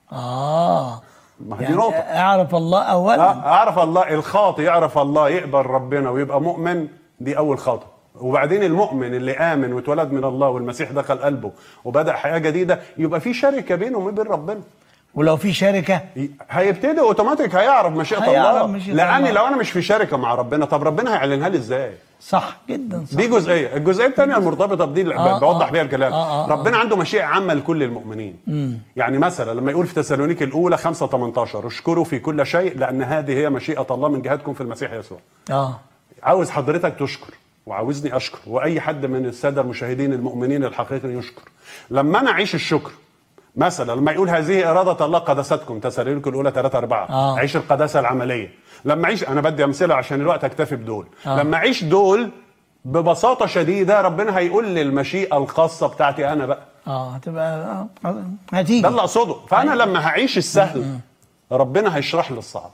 اه ما هي دي يعني نقطة. اعرف الله اولا آه، اعرف الله الخاطئ يعرف الله يقبل ربنا ويبقى مؤمن دي اول خطوه وبعدين المؤمن اللي امن واتولد من الله والمسيح دخل قلبه وبدا حياه جديده يبقى في شركه بينه وبين ربنا ولو في شركه ي- هيبتدي اوتوماتيك هيعرف مشيئه هيعرف الله مشيئة لان الله. لو انا مش في شركه مع ربنا طب ربنا هيعلنها لي ازاي صح جدا صح دي جزئيه الجزئيه الثانيه المرتبطه بدي اللي آه، بوضح آه. بيها الكلام آه، آه، ربنا عنده مشيئه عامه لكل المؤمنين يعني مثلا لما يقول في تسالونيك الاولى 5 18 اشكروا في كل شيء لان هذه هي مشيئه الله من جهتكم في المسيح يسوع اه عاوز حضرتك تشكر وعاوزني اشكر واي حد من الساده المشاهدين المؤمنين الحقيقيين يشكر لما انا اعيش الشكر مثلا لما يقول هذه اراده الله قدستكم تسالونيك الاولى 3 4 آه. عيش القداسه العمليه لما اعيش انا بدي امثله عشان الوقت اكتفي بدول آه. لما اعيش دول ببساطه شديده ربنا هيقول لي المشيئه الخاصه بتاعتي انا بقى اه هتبقى آه، هتيجي ده اللي اقصده فانا لما هعيش السهل ربنا هيشرح لي الصعب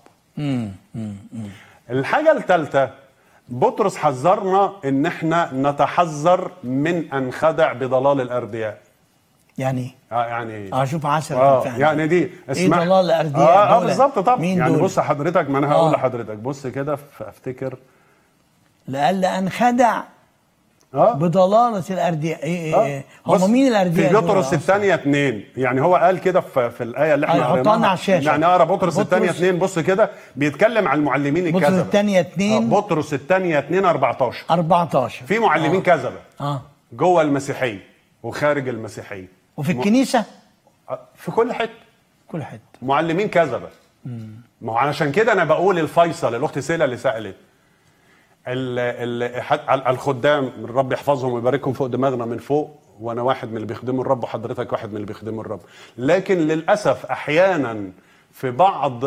الحاجه الثالثه بطرس حذرنا ان احنا نتحذر من ان خدع بضلال الاردياء يعني آه يعني اه شوف عسل اه فعلا. يعني دي ايه ضلال الاردياء اه, آه دول؟ بالظبط طبعا مين يعني دول؟ بص حضرتك ما انا هقول آه. لحضرتك بص كده افتكر لألا انخدع اه بضلالة الأردياء إيه إيه آه. إيه بص، هم مين الأردياء في دول بطرس أصلاً؟ الثانية اتنين يعني هو قال كده في, في الآية اللي احنا أيوة، حطها قريناها. لنا على الشاشة. يعني اقرا بطرس بطرس- الثانية اتنين بص كده بيتكلم عن المعلمين بطرس الكذبة الثانية اتنين. آه، بطرس الثانية 2 14 14 في معلمين كذبة اه جوه المسيحية وخارج المسيحية وفي الكنيسة آه، في كل حتة كل حتة معلمين كذبة ما هو علشان كده انا بقول الفيصل الاخت سيلا اللي سالت ال ال حت- ال- الخدام الرب يحفظهم ويباركهم فوق دماغنا من فوق وانا واحد من اللي بيخدموا الرب وحضرتك واحد من اللي بيخدموا الرب لكن للاسف احيانا في بعض ال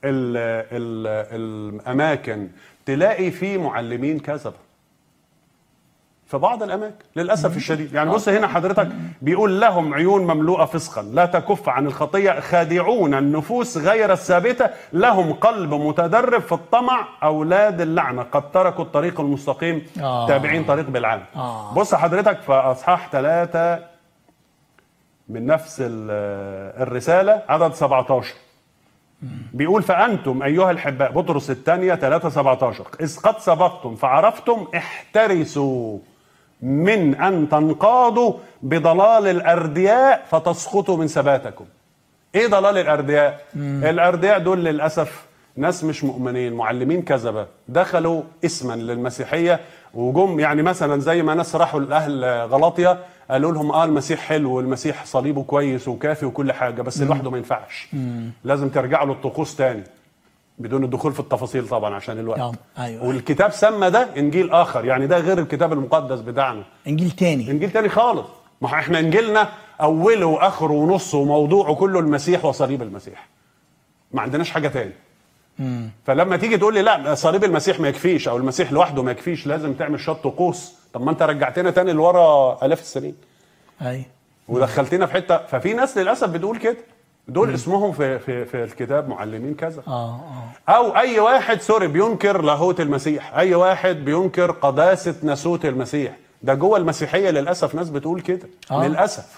ال الاماكن تلاقي في معلمين كذبه في بعض الاماكن للاسف الشديد يعني بص هنا حضرتك بيقول لهم عيون مملوءه فسقا لا تكف عن الخطيه خادعون النفوس غير الثابته لهم قلب متدرب في الطمع اولاد اللعنه قد تركوا الطريق المستقيم آه. تابعين طريق بالعام آه. بص حضرتك في اصحاح ثلاثة من نفس ال- الرساله عدد 17 بيقول فأنتم أيها الحباء بطرس الثانية 3 17 إذ قد سبقتم فعرفتم احترسوا من أن تنقادوا بضلال الأردياء فتسقطوا من ثباتكم إيه ضلال الأردياء؟ الأردياء دول للأسف ناس مش مؤمنين معلمين كذبة دخلوا اسما للمسيحية وجم يعني مثلا زي ما ناس راحوا لأهل غلاطيا قالوا لهم اه المسيح حلو والمسيح صليبه كويس وكافي وكل حاجة بس لوحده ما ينفعش لازم ترجعوا للطقوس تاني بدون الدخول في التفاصيل طبعا عشان الوقت آه، أيوة. والكتاب سمى ده انجيل اخر يعني ده غير الكتاب المقدس بتاعنا إنجيل تاني انجيل تاني خالص ما هو احنا انجيلنا اوله واخره ونصه وموضوعه كله المسيح وصليب المسيح ما عندناش حاجه تاني فلما تيجي تقول لي لا صليب المسيح ما يكفيش او المسيح لوحده ما يكفيش لازم تعمل شويه طقوس طب ما انت رجعتنا تاني لورا الاف السنين أي ودخلتنا في حته ففي ناس للاسف بتقول كده دول اسمهم في في في الكتاب معلمين كذا اه اه او اي واحد سوري بينكر لاهوت المسيح اي واحد بينكر قداسه ناسوت المسيح ده جوه المسيحيه للاسف ناس بتقول كده آه. للاسف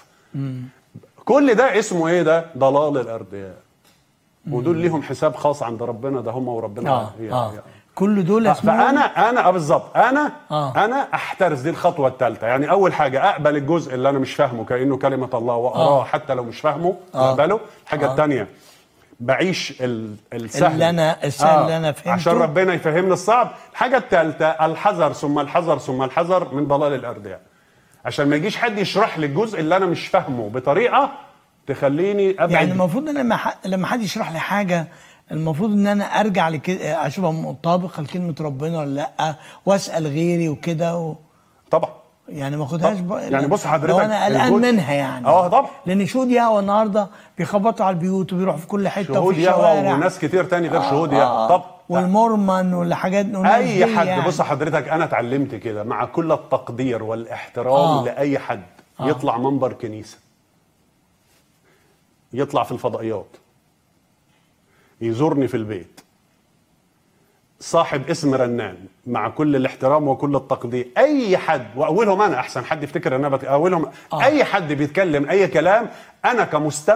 كل ده اسمه ايه ده ضلال الاردياء ودول ليهم حساب خاص عند ربنا ده هم وربنا اه يعني- اه يعني. كل دول اسمهم فانا انا اه بالظبط انا آه. انا احترز دي الخطوه الثالثه يعني اول حاجه اقبل الجزء اللي انا مش فاهمه كانه كلمه الله واقراه آه. حتى لو مش فاهمه آه. اقبله الحاجه آه. الثانيه بعيش ال- السهل اللي أنا- السهل اللي أنا فهمته. عشان ربنا يفهمني الصعب الحاجه الثالثه الحذر ثم الحذر ثم الحذر من ضلال الاردياء عشان ما يجيش حد يشرح لي الجزء اللي انا مش فاهمه بطريقه تخليني ابعد يعني المفروض ان لما ح... لما حد يشرح لي حاجه المفروض ان انا ارجع لك اشوفها مطابقه لكلمه ربنا ولا لا واسال غيري وكده و... طبعا يعني ما اخدهاش طب، ب... يعني بص حضرتك لو انا قلقان الجزء- منها يعني اه طبعا. لان شهود يهوى النهارده بيخبطوا على البيوت وبيروحوا في كل حته شهود وفي يهوى الشوارع وناس كتير تاني غير شهود يهوى طب والمورمون والحاجات والناس اي دي حد يعني. بص حضرتك انا اتعلمت كده مع كل التقدير والاحترام آه. آه. لاي حد آه. يطلع منبر كنيسه يطلع في الفضائيات يزورني في البيت صاحب اسم رنان مع كل الاحترام وكل التقدير اي حد واولهم انا احسن حد يفتكر ان انا بت... اولهم آه. اي حد بيتكلم اي كلام انا كمستمع